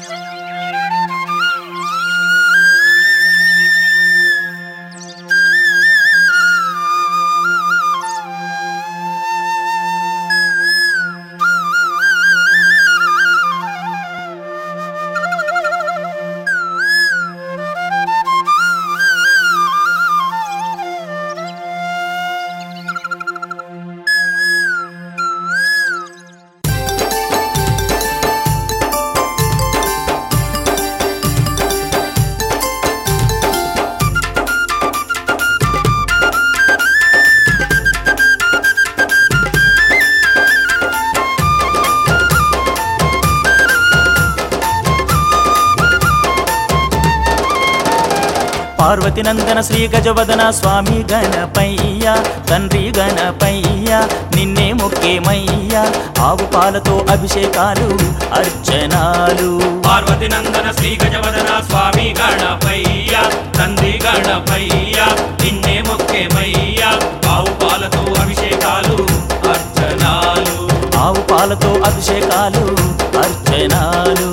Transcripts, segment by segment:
పార్వతి నందన శ్రీ గజవదన స్వామి గణపయ్య తండ్రి గణపయ్య నిన్నే మొక్కేమయ్య ఆవు పాలతో అభిషేకాలు అర్చనాలు పార్వతి నందన శ్రీ గజవదన స్వామి గణపయ్య తండ్రి గణపయ్య నిన్నే మొక్కేమయ్య ఆవు పాలతో అభిషేకాలు అర్చనాలు ఆవు పాలతో అభిషేకాలు అర్చనాలు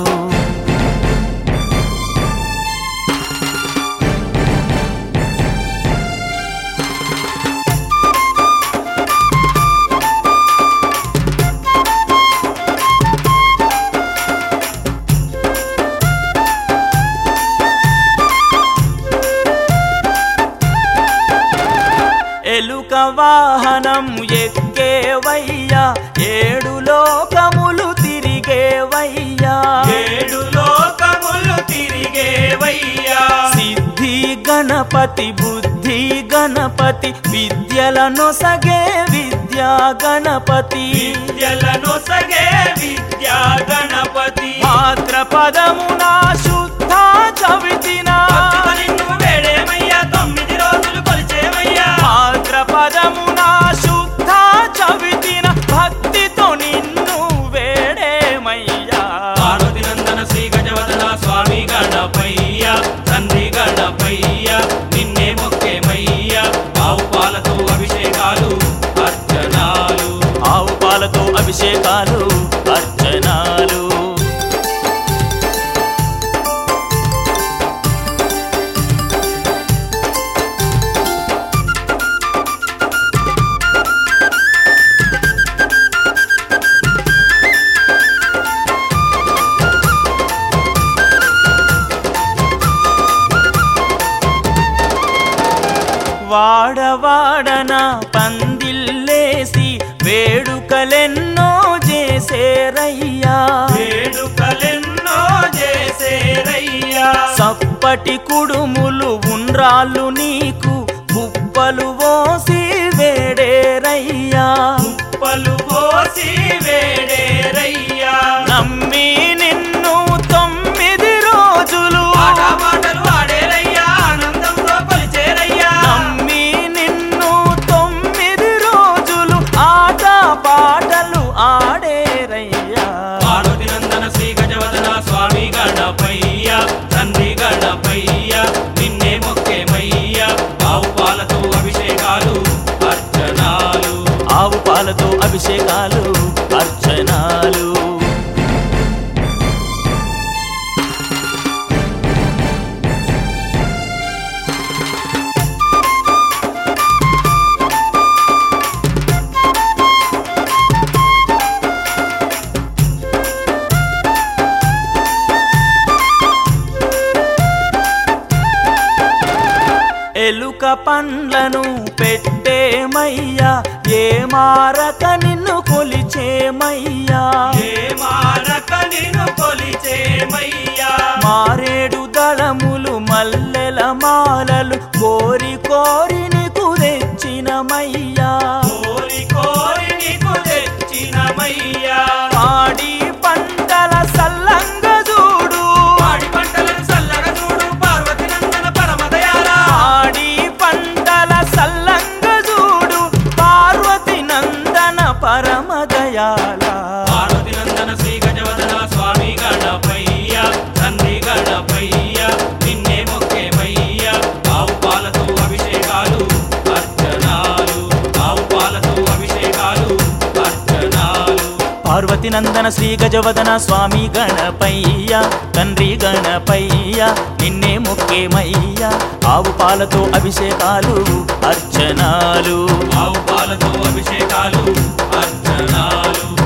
ఎలుక వాహనం ఎక్కేవయ్యా ఏడు లోకములు తిరిగేవయ్యా ఏడు లోకములు తిరిగేవయ్యా సిద్ధి గణపతి బుద్ధి గణపతి విద్యలను సగే విద్యా గణపతి విద్యలను సగే విద్యా గణపతి భాద్రపదమున శుద్ధ చవితిన భక్తితో నిన్ను వేడేమయ్యా తొమ్మిది రోజులు కొలిచేమయ్యా భాద్రపదమున శుద్ధ చవితిన భక్తితో నిన్ను వేడేమయ్యా పార్వతి నందన శ్రీ గజవదన స్వామి గణపయ్య తండ్రి గణపయ్య నిన్నే మొక్కేమయ్య ఆవు పాలతో అభిషేకాలు అర్చనాలు ఆవు పాలతో అభిషేకాలు అర్చనాలు వాడవాడన పందిల్లేసి వేడుకలెన్నో చేసేరయ్యా వేడుకలెన్నో చేసేరయ్యా సప్పటి కుడుములు ఉండ్రాళ్ళు నీకు కుప్పలు పోసి వేడేరయ్యా పలు పోసి వేడేరయ్యా నమ్మి నిన్ను తొమ్మిది రోజులు ఆట మాటలు ఆడేరయ్యా ఆనందంతో కొలిచేరయ్యా నమ్మి నిన్ను తొమ్మిది రోజులు ఆట పాటలు ఆడేరయ్యా పార్వతి నందన శ్రీ గజవదన స్వామి గణపయ్య తండ్రి గణపయ్య నిన్నే మొక్కేమయ్య ఆవు పాలతో అభిషేకాలు అర్చనాలు ఆవు పాలతో అభిషేకాలు అర్చనాలు ఎలుక పండ్లను పెట్టేమయ్యా ఏ మారక నిన్ను కొలిచేమయ్యా ఏ మారక నిన్ను కొలిచేమయ్యా మారేడు దళములు మల్లెల మాలలు కోరి కోరి నీకు తెచ్చినమయ్యా కోరి కోరి నీకు తెచ్చినమయ్యా పాడి పంటల సల్లంగ చూడు పాడి పంటలను చల్లగా చూడు పార్వతి నందన పరమదయారా పాడి పంటల సల్లంగ చూడు పార్వతి నందన పరమదయాల పార్వతి నందన శ్రీ గజవదన స్వామి గణపయ్య తండ్రి గణపయ్య నిన్నే మొక్కేమయ్య పార్వతి నందన శ్రీ గజవదన స్వామి గణపయ్య తండ్రి గణపయ్య నిన్నే ముఖ్యమయ్య ఆవు పాలతో అభిషేకాలు అర్చనాలు ఆవు పాలతో అభిషేకాలు అర్చనాలు